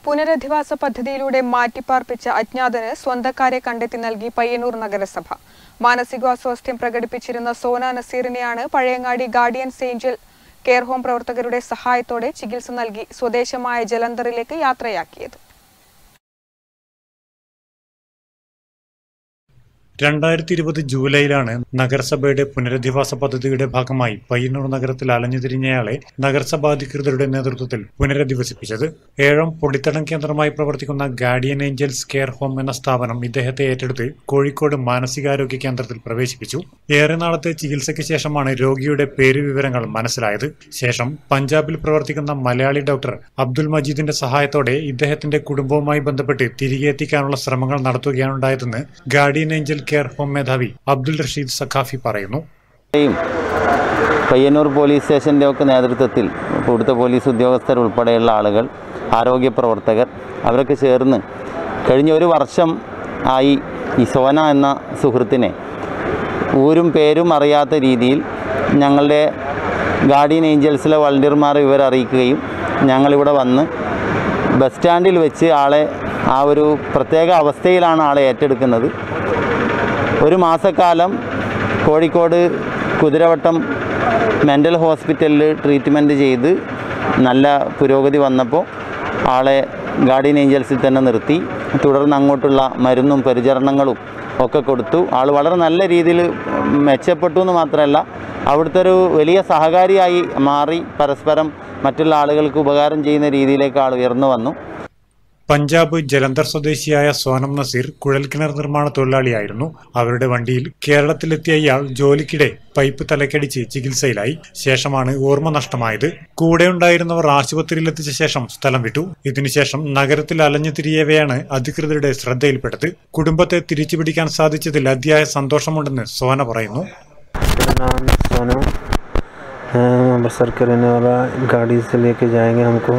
പുനരധിവാസ പദ്ധതിയിലൂടെ മാറ്റിപ്പാർപ്പിച്ച അജ്ഞാതന് സ്വന്തക്കാരെ കണ്ടെത്തി നൽകി പയ്യന്നൂർ നഗരസഭ മാനസികാസ്വാസ്ഥ്യം പ്രകടിപ്പിച്ചിരുന്ന സോന നസീറിനെയാണ് Pazhayangadi guardians angel care home പ്രവർത്തകരുടെ സഹായത്തോടെ ചികിത്സ നൽകി സ്വദേശമായ ജലന്ധറിലേക്ക് യാത്രയാക്കിയത് രണ്ടായിരത്തി ഇരുപത് ജൂലൈയിലാണ് നഗരസഭയുടെ പുനരധിവാസ പദ്ധതിയുടെ ഭാഗമായി പയ്യന്നൂർ നഗരത്തിൽ അലഞ്ഞുതിരിഞ്ഞയാളെ നഗരസഭാ അധികൃതരുടെ നേതൃത്വത്തിൽ പുനരധിവസിപ്പിച്ചത് ഏഴം പൊടിത്തടം കേന്ദ്രമായി പ്രവർത്തിക്കുന്ന ഗാർഡിയൻ ഏഞ്ചൽസ് കെയർ ഹോം എന്ന സ്ഥാപനം ഇദ്ദേഹത്തെ ഏറ്റെടുത്ത് കോഴിക്കോട് മാനസികാരോഗ്യ കേന്ദ്രത്തിൽ പ്രവേശിപ്പിച്ചു ഏറെ നാളത്തെ ചികിത്സയ്ക്ക് ശേഷമാണ് രോഗിയുടെ പേര് വിവരങ്ങൾ മനസ്സിലായത് ശേഷം പഞ്ചാബിൽ പ്രവർത്തിക്കുന്ന മലയാളി ഡോക്ടർ അബ്ദുൽ മജീദിന്റെ സഹായത്തോടെ ഇദ്ദേഹത്തിന്റെ കുടുംബവുമായി ബന്ധപ്പെട്ട് തിരികെ എത്തിക്കാനുള്ള ശ്രമങ്ങൾ നടത്തുകയാണുണ്ടായതെന്ന് ഗാർഡിയൻ ഏഞ്ചൽ കെയർ ഹോം മേധാവി അബ്ദുൽ റഷീദ് സഖാഫി പറയുന്നു യും പയ്യന്നൂർ പോലീസ് സ്റ്റേഷൻ്റെ ഒക്കെ നേതൃത്വത്തിൽ ഇവിടുത്തെ പോലീസ് ഉദ്യോഗസ്ഥർ ഉൾപ്പെടെയുള്ള ആളുകൾ ആരോഗ്യ പ്രവർത്തകർ അവരൊക്കെ ചേർന്ന് കഴിഞ്ഞ ഒരു വർഷം ആയി ഈ സോന എന്ന സുഹൃത്തിനെ ഊരും പേരും അറിയാത്ത രീതിയിൽ ഞങ്ങളുടെ ഗാർഡിയൻ ഏഞ്ചൽസിലെ വളണ്ടിയർമാർ ഇവരെ അറിയിക്കുകയും ഞങ്ങളിവിടെ വന്ന് ബസ് സ്റ്റാൻഡിൽ വെച്ച് ആളെ ആ ഒരു പ്രത്യേക അവസ്ഥയിലാണ് ആളെ ഏറ്റെടുക്കുന്നത് ഒരു മാസക്കാലം കോഴിക്കോട് കുതിരവട്ടം മെൻ്റൽ ഹോസ്പിറ്റലിൽ ട്രീറ്റ്മെൻറ്റ് ചെയ്ത് നല്ല പുരോഗതി വന്നപ്പോൾ ആളെ ഗാർഡിയൻ ഏഞ്ചൽസിൽ തന്നെ നിർത്തി തുടർന്ന് അങ്ങോട്ടുള്ള മരുന്നും പരിചരണങ്ങളും ഒക്കെ കൊടുത്തു ആൾ വളരെ നല്ല രീതിയിൽ മെച്ചപ്പെട്ടു എന്ന് മാത്രമല്ല അവിടുത്തെ ഒരു വലിയ സഹകാരിയായി മാറി പരസ്പരം മറ്റുള്ള ആളുകൾക്ക് ഉപകാരം ചെയ്യുന്ന രീതിയിലേക്ക് ആൾ ഉയർന്നു വന്നു പഞ്ചാബ് ജലന്ധർ സ്വദേശിയായ സോനം നസീർ കുഴൽക്കിണർ നിർമ്മാണ തൊഴിലാളിയായിരുന്നു അവരുടെ വണ്ടിയിൽ കേരളത്തിലെത്തിയ ഇയാൾ ജോലിക്കിടെ പൈപ്പ് തലക്കടിച്ച് ചികിത്സയിലായി ശേഷമാണ് ഓർമ്മ നഷ്ടമായത് കൂടെ ഉണ്ടായിരുന്നവർ ആശുപത്രിയിലെത്തിച്ച ശേഷം സ്ഥലം വിട്ടു ഇതിനുശേഷം നഗരത്തിൽ അലഞ്ഞു തിരിയവെയാണ് അധികൃതരുടെ ശ്രദ്ധയിൽപ്പെട്ടത് കുടുംബത്തെ തിരിച്ചുപിടിക്കാൻ സാധിച്ചതിൽ അതിയായ സന്തോഷമുണ്ടെന്ന് സോന പറയുന്നു मेरा नाम सोनू है हम अमृतसर के रहने वाला गाड़ी से लेके जाएंगे हमको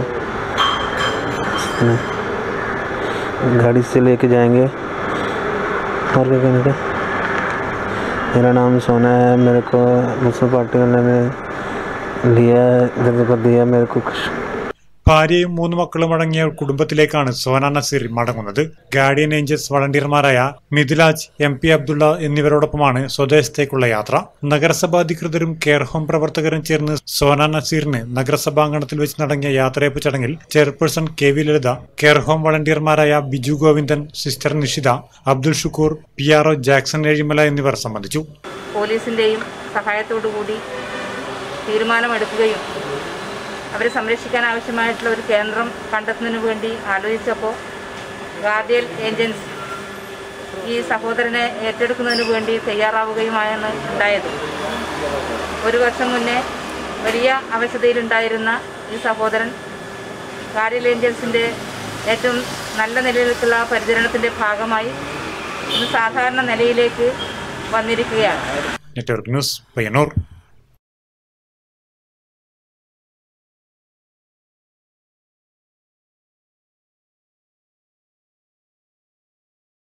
गाड़ी से लेके जाएंगे और क्या कहने का मेरा नाम सोना है मेरे को मुस्लिम पार्टी वाले ने लिया जब को दिया मेरे को कुछ ഭാര്യയും മൂന്ന് മക്കളും അടങ്ങിയ കുടുംബത്തിലേക്കാണ് സോന നസീർ മടങ്ങുന്നത് ഗാർഡിയൻ ഏഞ്ചൽസ് വളണ്ടിയർമാരായ മിഥിലാജ് എം പി അബ്ദുള്ള എന്നിവരോടൊപ്പമാണ് സ്വദേശത്തേക്കുള്ള യാത്ര നഗരസഭാ അധികൃതരും കെയർ ഹോം പ്രവർത്തകരും ചേർന്ന് സോന നസീറിന് നഗരസഭാംഗണത്തിൽ വെച്ച് നടങ്ങിയ യാത്രയപ്പ് ചടങ്ങിൽ chairperson K V Lalitha care home വളണ്ടിയർമാരായ Biju Govindan sister Nishitha Abdul Shukoor P R O Jackson Ezhimala എന്നിവർ സംബന്ധിച്ചു പോലീസിൻ്റെയും സഹായത്തോടു കൂടി തീരുമാനമെടുക്കുകയും അവരെ സംരക്ഷിക്കാൻ ആവശ്യമായിട്ടുള്ള ഒരു കേന്ദ്രം കണ്ടെത്തുന്നതിന് വേണ്ടി ആലോചിച്ചപ്പോൾ ഗാർഡിയൽ ഏജൻസ് ഈ സഹോദരനെ ഏറ്റെടുക്കുന്നതിന് വേണ്ടി തയ്യാറാവുകയുമാണ് ഉണ്ടായത് ഒരു വർഷം മുന്നേ വലിയ അവശതയിലുണ്ടായിരുന്ന ഈ സഹോദരൻ ഗാർഡിയൽ ഏഞ്ചൽസിൻ്റെ ഏറ്റവും നല്ല നിലയിലേക്കുള്ള പരിചരണത്തിൻ്റെ ഭാഗമായി ഇന്ന് സാധാരണ നിലയിലേക്ക് വന്നിരിക്കുകയാണ് നെറ്റ്വർക്ക് ന്യൂസ് പയ്യന്നൂർ